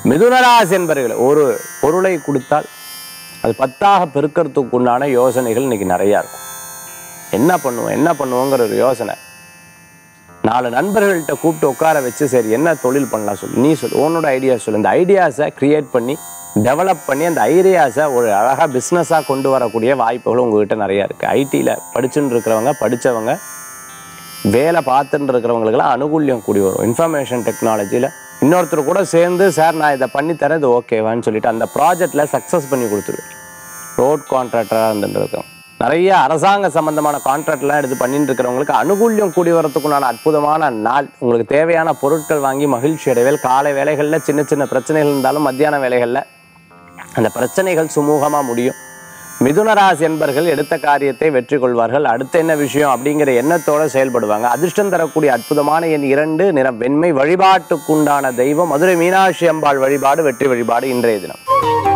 மிதுனராசி என்பர்கள் ஒரு பொருளை கொடுத்தால் அது பத்தாக பெருக்கிறதுக்கு உண்டான யோசனைகள் இன்னைக்கு நிறையா இருக்கும் என்ன பண்ணுவோம் என்ன பண்ணுவோங்கிற ஒரு யோசனை நாலு நண்பர்கள்ட்ட கூப்பிட்டு உட்கார வச்சு சரி என்ன தொழில் பண்ணலாம் சொல்லு நீ சொல்லு உன்னோட ஐடியா சொல்லு இந்த ஐடியாஸை கிரியேட் பண்ணி டெவலப் பண்ணி அந்த ஐடியாஸை ஒரு அழகாக பிஸ்னஸாக கொண்டு வரக்கூடிய வாய்ப்புகள் உங்ககிட்ட நிறையா இருக்குது ஐடியில் படிச்சுன்னு இருக்கிறவங்க படித்தவங்க வேலை பார்த்துட்டு இருக்கிறவங்களுக்கெல்லாம் அனுகூல்யம் கூடி வரும் இன்ஃபர்மேஷன் டெக்னாலஜியில் இன்னொருத்தர் கூட சேர்ந்து சார் நான் இதை பண்ணித்தரேன் இது ஓகேவான்னு சொல்லிட்டு அந்த ப்ராஜெக்டில் சக்ஸஸ் பண்ணி கொடுத்துருவேன் ரோட் கான்ட்ராக்டராக இருந்துட்டு இருக்கோம் நிறைய அரசாங்க சம்பந்தமான கான்ட்ராக்ட்லாம் எடுத்து பண்ணிட்டு இருக்கிறவங்களுக்கு அனுகூல்யம் கூடி வரத்துக்குண்டான அற்புதமான நாள் உங்களுக்கு தேவையான பொருட்கள் வாங்கி மகிழ்ச்சி அடைவேல் காலை வேலைகளில் சின்ன சின்ன பிரச்சனைகள் இருந்தாலும் மத்தியான வேலைகளில் அந்த பிரச்சனைகள் சுமூகமாக முடியும் மிதுனராசி என்பர்கள் எடுத்த காரியத்தை வெற்றி கொள்வார்கள் அடுத்து என்ன விஷயம் அப்படிங்கிற எண்ணத்தோட செயல்படுவாங்க அதிர்ஷ்டம் தரக்கூடிய அற்புதமான எண் இரண்டு நிறம் வெண்மை வழிபாட்டுக்குண்டான தெய்வம் மதுரை மீனாட்சி அம்பாள் வழிபாடு வெற்றி வழிபாடு இன்றைய தினம்